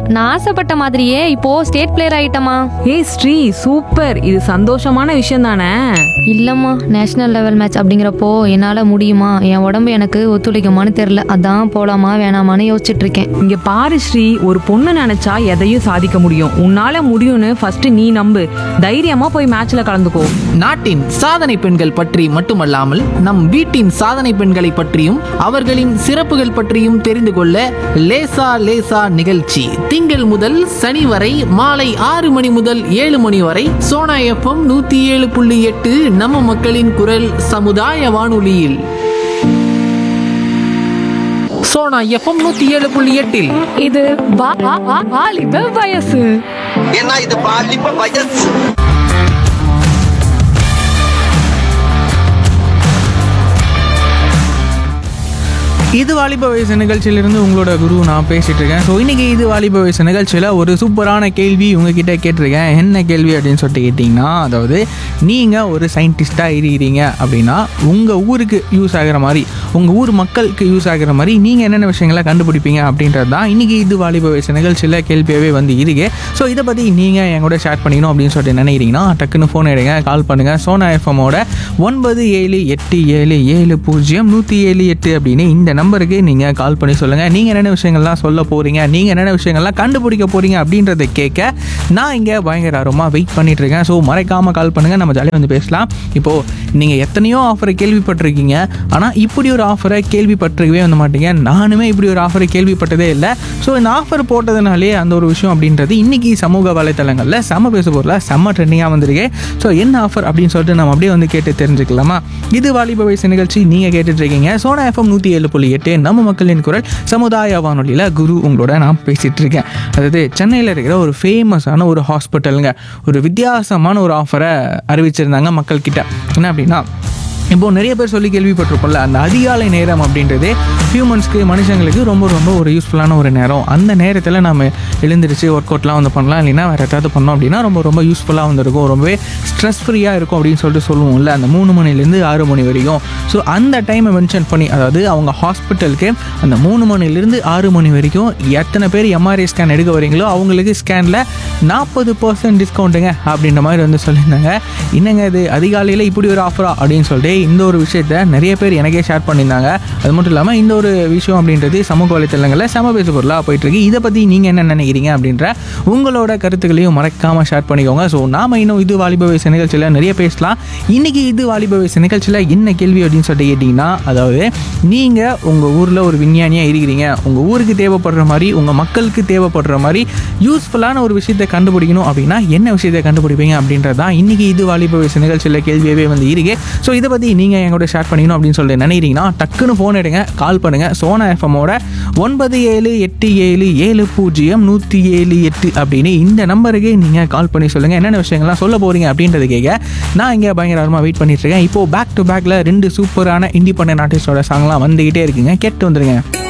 நான் ஆசைப்பட்ட மாதிரியே இப்போ ஸ்டேட் பிளேயர் ஆயிட்டமா ஏய் ஸ்ரீ சூப்பர் இது சந்தோஷமான விஷயம் தானே இல்லம்மா நேஷனல் லெவல் மேட்ச் அப்படிங்கிறப்போ என்னால முடியுமா என் உடம்பு எனக்கு ஒத்துழைக்குமான்னு தெரியல அதான் போலாமா வேணாமான்னு யோசிச்சுட்டு இருக்கேன் இங்க பாரு ஸ்ரீ ஒரு பொண்ணு நினைச்சா எதையும் சாதிக்க முடியும் உன்னால முடியும்னு ஃபர்ஸ்ட் நீ நம்பு தைரியமா போய் மேட்ச்ல கலந்துக்கோ நாட்டின் சாதனை பெண்கள் பற்றி மட்டுமல்லாமல் நம் வீட்டின் சாதனை பெண்களை பற்றியும் அவர்களின் சிறப்புகள் பற்றியும் தெரிந்து கொள்ள லேசா லேசா நிகழ்ச்சி திங்கள் முதல் சனி வரை மாலை ஆறு மணி முதல் ஏழு மணி வரை சோனா எஃப்எம் நூத்தி ஏழு புள்ளி எட்டு நம்ம மக்களின் குரல் சமுதாய வானொலியில் சோனா எஃப்எம் நூத்தி ஏழு புள்ளி எட்டில் இது வா- வா- வா- வாலிப வயசு ஏன்னா இது பாலிப்ப வயசு இது வாலிப வயசு நிகழ்ச்சியிலிருந்து உங்களோட குரு நான் பேசிட்டு இருக்கேன் ஸோ இன்னைக்கு இது வாலிப வயசு நிகழ்ச்சியில் ஒரு சூப்பரான கேள்வி உங்ககிட்ட கேட்டிருக்கேன் என்ன கேள்வி அப்படின்னு சொல்லிட்டு கேட்டிங்கன்னா அதாவது நீங்கள் ஒரு சயின்டிஸ்டாக இருக்கிறீங்க அப்படின்னா உங்கள் ஊருக்கு யூஸ் ஆகிற மாதிரி உங்கள் ஊர் மக்களுக்கு யூஸ் ஆகிற மாதிரி நீங்கள் என்னென்ன விஷயங்களை கண்டுபிடிப்பீங்க அப்படின்றது தான் இன்னைக்கு இது வாலிப வயசு நிகழ்ச்சியில் கேள்வியாகவே வந்து இருக்கு ஸோ இதை பற்றி நீங்கள் என் கூட ஷேர் பண்ணிக்கணும் அப்படின்னு சொல்லிட்டு நினைக்கிறீங்கன்னா டக்குன்னு ஃபோன் எடுங்க கால் பண்ணுங்கள் சோனா எஃப்எம்மோட ஒன்பது ஏழு எட்டு ஏழு ஏழு பூஜ்ஜியம் நூற்றி ஏழு எட்டு அப்படின்னு இந்த நம்பருக்கு நீங்கள் கால் பண்ணி சொல்லுங்கள் நீங்கள் என்னென்ன விஷயங்கள்லாம் சொல்ல போகிறீங்க நீங்கள் என்னென்ன விஷயங்கள்லாம் கண்டுபிடிக்க போகிறீங்க அப்படின்றத கேட்க நான் இங்கே பயங்கர ஆர்வமாக வெயிட் பண்ணிட்டு இருக்கேன் ஸோ மறைக்காமல் கால் பண்ணுங்கள் நம்ம ஜாலியாக வந்து பேசலாம் இப்போது நீங்கள் எத்தனையோ ஆஃபரை கேள்விப்பட்டிருக்கீங்க ஆனால் இப்படி ஒரு ஆஃபரை கேள்விப்பட்டிருக்கவே வந்து மாட்டீங்க நானுமே இப்படி ஒரு ஆஃபரை கேள்விப்பட்டதே இல்லை ஸோ இந்த ஆஃபர் போட்டதுனாலே அந்த ஒரு விஷயம் அப்படின்றது இன்னைக்கு சமூக வலைத்தளங்களில் செம்ம பேச பொருளாக செம்ம ட்ரெண்டிங்காக வந்திருக்கு ஸோ என்ன ஆஃபர் அப்படின்னு சொல்லிட்டு நம்ம அப்படியே வந்து கேட்டு தெரிஞ்சுக்கலாமா இது வாலிப வயசு நிகழ்ச்சி நீங்கள் கேட்டுட்டு இருக்கீங்க சோனா எஃப்எம் நூற்றி ஏழு புள்ளி எட்டு நம்ம மக்களின் குரல் சமுதாய வானொலியில் குரு உங்களோட நான் பேசிகிட்டு இருக்கேன் அதாவது சென்னையில் இருக்கிற ஒரு ஃபேமஸான ஒரு ஹாஸ்பிட்டலுங்க ஒரு வித்தியாசமான ஒரு ஆஃபரை அறிவிச்சிருந்தாங்க மக்கள்கிட்ட என்ன அப்படின்னா இப்போ நிறைய பேர் சொல்லி கேள்விப்பட்டிருப்போம்ல அந்த அதிகாலை நேரம் அப்படின்றது ஹியூமன்ஸ்க்கு மனுஷங்களுக்கு ரொம்ப ரொம்ப ஒரு யூஸ்ஃபுல்லான ஒரு நேரம் அந்த நேரத்தில் நம்ம எழுந்திரிச்சு ஒர்க் அவுட்லாம் வந்து பண்ணலாம் இல்லைன்னா வேறு ஏதாவது பண்ணோம் அப்படின்னா ரொம்ப ரொம்ப யூஸ்ஃபுல்லாக வந்து இருக்கும் ரொம்பவே ஸ்ட்ரெஸ் ஃப்ரீயாக இருக்கும் அப்படின்னு சொல்லிட்டு சொல்லுவோம்ல அந்த மூணு மணிலேருந்து ஆறு மணி வரைக்கும் ஸோ அந்த டைமை மென்ஷன் பண்ணி அதாவது அவங்க ஹாஸ்பிட்டலுக்கு அந்த மூணு மணிலேருந்து ஆறு மணி வரைக்கும் எத்தனை பேர் எம்ஆர்ஐ ஸ்கேன் எடுக்க வரீங்களோ அவங்களுக்கு ஸ்கேனில் நாற்பது பர்சன்ட் டிஸ்கவுண்ட்டுங்க அப்படின்ற மாதிரி வந்து சொல்லியிருந்தாங்க என்னங்க இது அதிகாலையில் இப்படி ஒரு ஆஃபரா அப்படின்னு சொல்லிட்டு இந்த ஒரு விஷயத்த நிறைய பேர் எனக்கே ஷேர் பண்ணியிருந்தாங்க அது மட்டும் இல்லாமல் இந்த ஒரு விஷயம் அப்படின்றது சமூக வலைத்தளங்களில் சம பேசு பொருளாக போயிட்டுருக்கு இதை பற்றி நீங்கள் என்ன நினைக்கிறீங்க அப்படின்ற உங்களோட கருத்துக்களையும் மறக்காமல் ஷேர் பண்ணிக்கோங்க ஸோ நாம இன்னும் இது வாலிப வயசு நிகழ்ச்சியில் நிறைய பேசலாம் இன்னைக்கு இது வாலிப வயசு நிகழ்ச்சியில் என்ன கேள்வி அப்படின்னு சொல்லிட்டு கேட்டிங்கன்னா அதாவது நீங்கள் உங்கள் ஊரில் ஒரு விஞ்ஞானியாக இருக்கிறீங்க உங்கள் ஊருக்கு தேவைப்படுற மாதிரி உங்கள் மக்களுக்கு தேவைப்படுற மாதிரி யூஸ்ஃபுல்லான ஒரு விஷயத்தை கண்டுபிடிக்கணும் அப்படின்னா என்ன விஷயத்தை கண்டுபிடிப்பீங்க அப்படின்றது தான் இன்றைக்கி இது வாலிப வயசு நிகழ்ச்சியில் கேள்வியாகவே வந்து இருக்கு ஸோ இதை பற்றி நீங்கள் என் கூட ஷேர் பண்ணிக்கணும் அப்படின்னு சொல்லிட்டு நினைக்கிறீங்கன்னா டக்குன்னு ஃபோன் எடுங்க கால் பண்ணுங்கள் சோனா எஃப்எம்மோட ஒன்பது ஏழு எட்டு ஏழு ஏழு பூஜ்ஜியம் நூற்றி ஏழு எட்டு அப்படின்னு இந்த நம்பருக்கு நீங்கள் கால் பண்ணி சொல்லுங்கள் என்னென்ன விஷயங்கள்லாம் சொல்ல போகிறீங்க அப்படின்றது கேட்க நான் இங்கே பயங்கரமாக வெயிட் பண்ணிட்டு இருக்கேன் இப்போது பேக் டு பேக்கில் ரெண்டு சூப்பரான இண்டிபெண்டன்ட் ஆர்டிஸ்டோட சாங்லாம் வந்துக்கிட்டே இருக்குங்க கேட்டு வந்துருங்க